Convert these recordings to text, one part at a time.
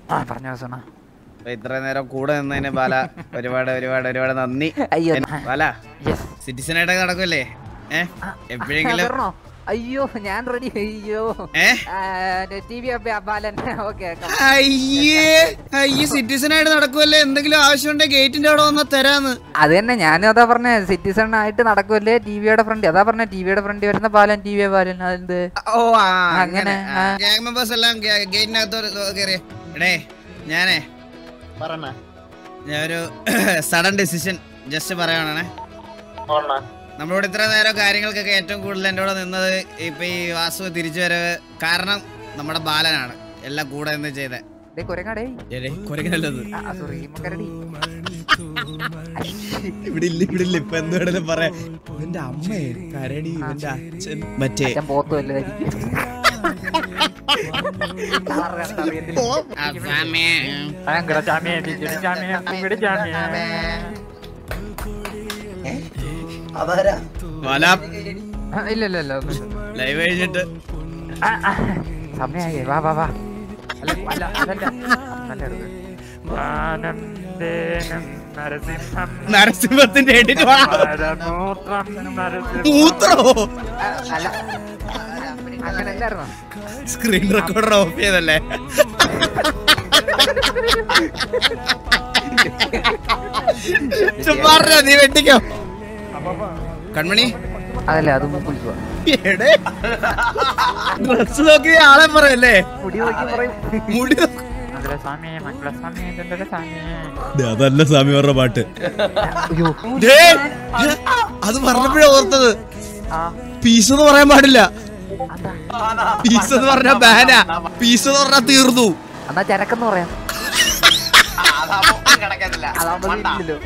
ആ പറഞ്ഞോ സോണ അപ്പൊ ഇത്രയും നേരം കൂടെ നിന്നതിന് ബാല ഒരുപാട് ഒരുപാട് ഒരുപാട് നന്ദി അയ്യോ എൻ- ബാല യെസ് സിറ്റിസണായിട്ടൊക്കെ നടക്കുമല്ലേ ഏ എപ്പോഴെങ്കിലും വരണോ അയ്യോ ഞാൻ റെഡി അയ്യോ ഏ ടി വി ബാലൻ ഓക്കെ അയ്യേ അയ്യേ സിറ്റിസൺ ആയിട്ട് നടക്കുമല്ലേ എന്തെങ്കിലും ആവശ്യമുണ്ടെങ്കിൽ ഗേറ്റിന്റെ അവിടെ വന്നാ തരാന്ന് അത് തന്നെ ഞാനും അതാ പറഞ്ഞ സിറ്റിസൺ ആയിട്ട് നടക്കുമല്ലേ ടി വിയുടെ ഫ്രണ്ട് അതാ പറഞ്ഞ ടി വിയുടെ ഫ്രണ്ട് വരുന്ന ബാലൻ ടി വി ബാലൻ അതെന്ത് ഓ ആ അങ്ങനെ, അങ്ങനെ ആ. ഗ്യാങ് മെമ്പേഴ്സ് എല്ലാം ഗേറ്റിനകത്ത് കയറിയ എടേ ഞാനേ പറഞ്ഞ ഞാനൊരു സഡൻ ഡിസിഷൻ ജസ്റ്റ് പറയുവാണേ നമ്മളോട് ഇത്ര നേരം കാര്യങ്ങൾക്കൊക്കെ ഏറ്റവും കൂടുതൽ എൻ്റെ കൂടെ നിന്നത് ഇപ്പൊ ഈ വാസു തിരിച്ചു വരവ് കാരണം നമ്മുടെ ബാലനാണ് എല്ലാം കൂടെ നിന്ന് ചെയ്തേ ഡേ കുരങ്ങാടേ കുരങ്ങനല്ലത് ആ സോറി മക്കരടി ഇവിടെ ഇല്ല ഇവിടെ ഇല്ല ഇപ്പൊ എന്തുവേണേലും പറയാം ഇവന്റെ അമ്മയെ കരടി ഇവന്റെ അച്ഛൻ മറ്റേ അച്ഛൻ പോത്തു വല്ലതായിരിക്കും അസാമേ. ഭയങ്കര ചാമിയെ ചാമിയെ ഇവിടെ ചാമിയെ അതാരാ വല ഇല്ല ഇല്ല ഇല്ല ഒന്നും ലൈവ് കഴിഞ്ഞിട്ട് ആ, ആ, സമയായി വാ വാ വാ അല്ല അല്ല അതല്ല നല്ല എടുക്ക്. ആനന്ദേനം നരസിംഹം നരസിംഹത്തിന്റെ എഡിറ്റ് പരമൂത്രം നരസിംഹം മൂത്രോ ആ, അല്ല അങ്ങനെ അല്ലായിരുന്നോ സ്ക്രീൻ റെക്കോർഡർ ഓഫ് ചെയ്തല്ലേ ചുമ്മാറിനാ, നീ വെട്ടിക്കോ കൺമണി അതല്ലേ അത് കുളിക്കുക എടേ ഡ്രസ് നോക്കി ആളെ പറയല്ലേ മുടി നോക്കി പറയും മുടി നോക്ക്. മംഗളസ്വാമി മംഗളസ്വാമി ചന്ദ്രസ്വാമി ദേ, അതല്ല സ്വാമി അവരുടെ പാട്ട് അയ്യോ ദേ, ദേ, അത് പറഞ്ഞപ്പോഴേ ഓർത്തത് ആ പീസ് എന്ന് പറയാൻ പാടില്ല അതാ പീസ് എന്ന് പറഞ്ഞ ബാന പീസ് എന്ന് പറഞ്ഞാ തീർന്നു എന്നാ ചരക്കെന്ന് പറയാം കിടക്കത്തില്ല അതാവുമ്പോ ഇല്ലല്ലോ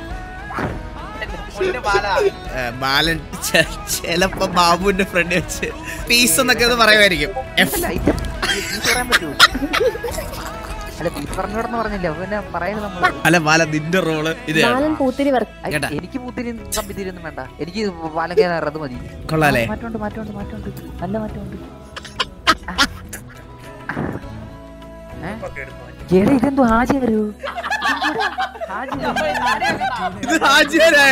ഏ, ബാലൻ ചെ- ചെലപ്പോ ബാബുവിന്റെ ഫ്രണ്ട് വെച്ച് പീസ് എന്നൊക്കെ അത് പറയുമായിരിക്കും എഫ് അല്ല ഇത് പീസ് പറയാൻ പറ്റുമോ അല്ല പീസ് പറഞ്ഞോടെന്ന് പറഞ്ഞില്ല അപ്പൊ പിന്നെ പറയുന്നത് നമ്മള് അല്ല ബാല നിന്റെ റോള് ഇതാണ് ബാലൻ പൂത്തിരി വർക്ക് ഐ, കേട്ടാ. എനിക്ക് പൂത്തിരി കമ്പിത്തിരി ഒന്നും വേണ്ട എനിക്ക് പാലക്കേന അത് മതി കൊള്ളാലേ മാറ്റമുണ്ട് മാറ്റമുണ്ട് മാറ്റമുണ്ട് നല്ല മാറ്റമുണ്ട് ഏ? എടാ ഇതെന്തോ ആജി വരൂ ഇത് ഹാജിയാരായ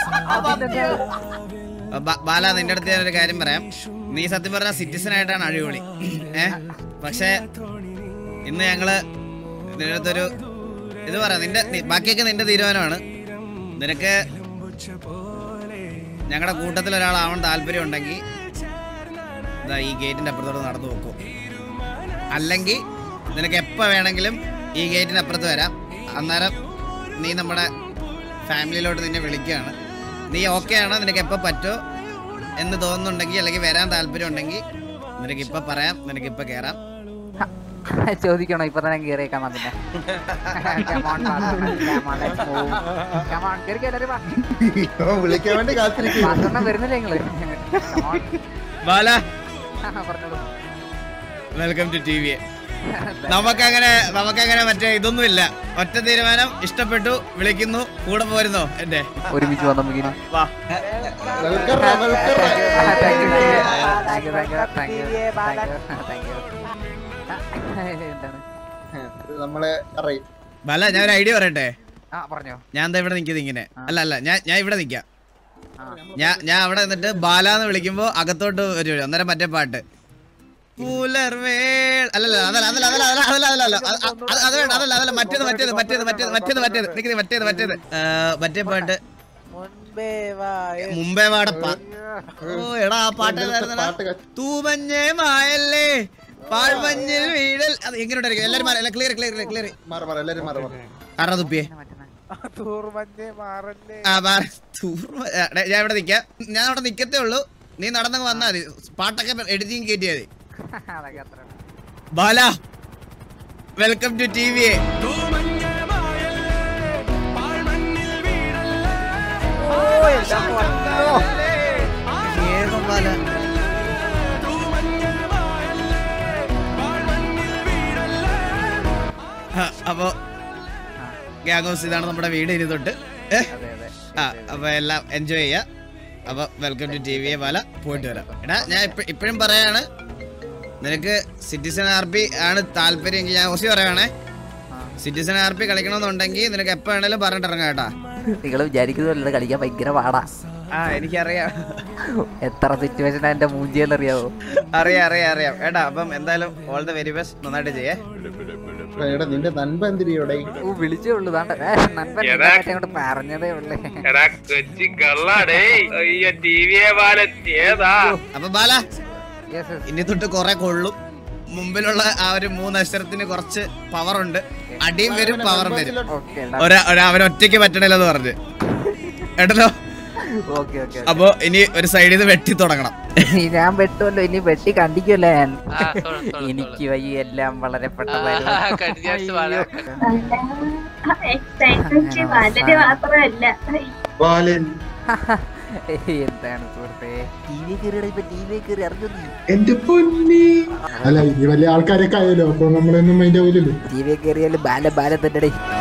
ബാല നിന്റെ അടുത്ത് ഞാനൊരു കാര്യം പറയാം നീ സത്യം പറഞ്ഞ സിറ്റിസൺ ആയിട്ടാണ് അഴിപൊളി ഏ പക്ഷേ ഇന്ന് ഞങ്ങള് നിന്റെ അടുത്തൊരു ഇത് പറയാം നിന്റെ നി- ബാക്കിയൊക്കെ നിന്റെ തീരുമാനമാണ് നിനക്ക് ഞങ്ങളുടെ കൂട്ടത്തിൽ ഒരാളാവാൻ താല്പര്യം ഉണ്ടെങ്കിൽ ഇതാ ഈ ഗേറ്റിന്റെ അപ്പുറത്തോട്ട് നടന്നു നോക്കൂ അല്ലെങ്കിൽ നിനക്ക് എപ്പോൾ വേണമെങ്കിലും ഈ ഗേറ്റിന് അപ്പുറത്ത് വരാം അന്നേരം നീ നമ്മുടെ ഫാമിലിയിലോട്ട് നിന്നെ വിളിക്കുകയാണ് നീ ഓക്കെ ആണോ നിനക്ക് എപ്പോൾ പറ്റോ എന്ന് തോന്നുന്നുണ്ടെങ്കിൽ അല്ലെങ്കിൽ വരാൻ താല്പര്യം ഉണ്ടെങ്കിൽ നിനക്ക് ഇപ്പം പറയാം നിനക്ക് ഇപ്പം കയറാം ചോദിക്കണോ ഇപ്പൊ തന്നെ കേറിയേക്കാം പിന്നെ Come on, Come on, let's move. Come on, കേറിക്കോ എല്ലാരും വാ. വിളിക്കാൻ വേണ്ടി കാത്തിരിക്കും പന്ത്രണ്ടെണ്ണം വരുന്നില്ലേ നിങ്ങള് Come on. ബാല പറഞ്ഞോളൂ വെൽക്കം ടു ടി വി നമുക്കങ്ങനെ നമുക്കങ്ങനെ മറ്റേ ഇതൊന്നുമില്ല ഒറ്റ തീരുമാനം ഇഷ്ടപ്പെട്ടു വിളിക്കുന്നു കൂടെ പോരുന്നോ എന്റെ ഒരുമിച്ച് വന്നു വാ വെൽക്കറ വെൽക്കറ എന്താണ് നമ്മളെ അറിയും ബാല ഞാൻ ഒരു ഐഡിയ പറയട്ടെ ആ പറഞ്ഞോ ഞാൻ എന്താ ഇവിടെ നിൽക്കുന്നത് ഇങ്ങനെ അല്ല അല്ല ഞാൻ ഞാൻ ഇവിടെ നിൽക്കാം ആ. ഞാൻ ഞാൻ അവിടെ നിന്നിട്ട് ബാലാന്ന് വിളിക്കുമ്പോ അകത്തോട്ട് വരും അന്നേരം മറ്റേ പാട്ട് പുലർവേൾ അല്ലല്ല അതല്ല അതല്ല അതല്ല അതല്ല അതല്ല അതല്ല അതല്ല അത് അത് അത് വേണ്ട അതല്ല അതല്ല മറ്റേത് മറ്റേത് മറ്റേത് മറ്റേത് മറ്റേത് മറ്റേത് നിൽക്കുന്നത് മറ്റേത് മറ്റേത് ആ, മറ്റേ പാട്ട് മുമ്പേ വാടപ്പ ഓ എടാ ആ പാട്ട് ഏതായിരുന്നെടാ? പാട്ട് ക- തൂമഞ്ഞേ മായല്ലേ പാഴ്മഞ്ഞിൽ വീഴൽ അത് എങ്ങനെയുണ്ടായിരിക്കും എല്ലാരും മാറി ക്ലിയർ ക്ലിയർ ക്ലിയർ മാറി മാറി എല്ലാരും മാറി മാറി കാരണം തുപ്പിയേ ആ, മാറ്. തൂർമ- ആ, ഡേ, ഞാൻ ഇവിടെ നിക്കാം ഞാൻ അവിടെ നിക്കത്തേ ഉള്ളൂ നീ നടന്നങ്ങ് വന്നാ മതി പാട്ടൊക്കെ എഡിറ്റിംഗ് കയറ്റിയാ മതി അതൊക്കെ അത്ര Bala welcome to T V അപ്പോ ഗ്യാങ് ഹൗസ് ഇതാണ് നമ്മുടെ വീട് ഇനി തൊട്ട് ഏ? അതെ അതെ ആ അപ്പൊ എല്ലാം എൻജോയ് ചെയ്യാ അപ്പൊ welcome to T V Bala പോയിട്ട് വരാം എടാ ഞാൻ ഇപ്പോഴും പറയാണ് നിനക്ക് സിറ്റിസൺ ആർ ബി ആണ് താല്പര്യമെങ്കിൽ ഞാൻ ഓസി പറയുവാണേ സിറ്റിസൺ ആർ പി കളിക്കണമെന്നുണ്ടെങ്കിൽ നിനക്ക് എപ്പോ വേണേലും പറഞ്ഞിട്ട് ഇറങ്ങാം കേട്ടാ നിങ്ങൾ വിചാരിക്കുന്നതല്ല കളിക്കാൻ ഭയങ്കര പാടാ ആ എനിക്കറിയാം എത്ര സിറ്റുവേഷൻ എന്റെ മൂഞ്ചിയെന്നറിയാവോ അറിയാം അറിയാം അറിയാം ഏട്ടാ അപ്പം എന്തായാലും ഓൾ ദ വെരി ബെസ്റ്റ് നന്നായിട്ട് ചെയ്യേ എടാ നിന്റെ നൻപ എന്തിരിയോടെ ഓ വിളിച്ചേ ഉള്ളൂ താണ്ട നൻപൻ എടാ. അങ്ങോട്ട് പറഞ്ഞതേ ഉള്ളേ എടാ കൊച്ചി കള്ളാടേ അയ്യോ ടി വിയെ വാലെത്തിയതാ അപ്പൊ ബാല Yes, yes. ഇനി തൊട്ട് കുറെ കൊള്ളും മുമ്പിലുള്ള ആ ഒരു മൂന്ന് അക്ഷരത്തിന് കുറച്ച് പവർ ഉണ്ട് അടിയും വരും പവറും വരും Okay, ഒരാ ഒരാ- അവൻ ഒറ്റയ്ക്ക് പറ്റണില്ലെന്ന് പറഞ്ഞ് കേട്ടല്ലോ okay, okay, okay. അപ്പൊ ഇനി ഒരു സൈഡിൽ നിന്ന് വെട്ടി തുടങ്ങണം ഇനി ഞാൻ വെട്ടുമല്ലോ ഇനി വെട്ടി കണ്ടിക്കുമല്ലോ ഞാൻ ആ, തൊഴു, തൊഴു, എനിക്ക് വയ്യ എല്ലാം വളരെ ആ, പെട്ടെന്ന് കഴിഞ്ഞ ആഴ്ച വളരെ എക്സൈറ്റ്മെന്റ് വളരെ മാത്രമല്ല ബാലൻ എന്താണ് സുഹൃത്തെ ടി വി കയറിയുടെ ഇപ്പൊ ടി വി കയറി അറിഞ്ഞു നീ എന്റെ പൊന്നി അല്ല ഇനി വലിയ ആൾക്കാരൊക്കെ ആയല്ലോ അപ്പൊ നമ്മളൊന്നും അതിന്റെ പോലല്ലോ ടി വി കയറിയാലും ബാല ബാല തന്നെ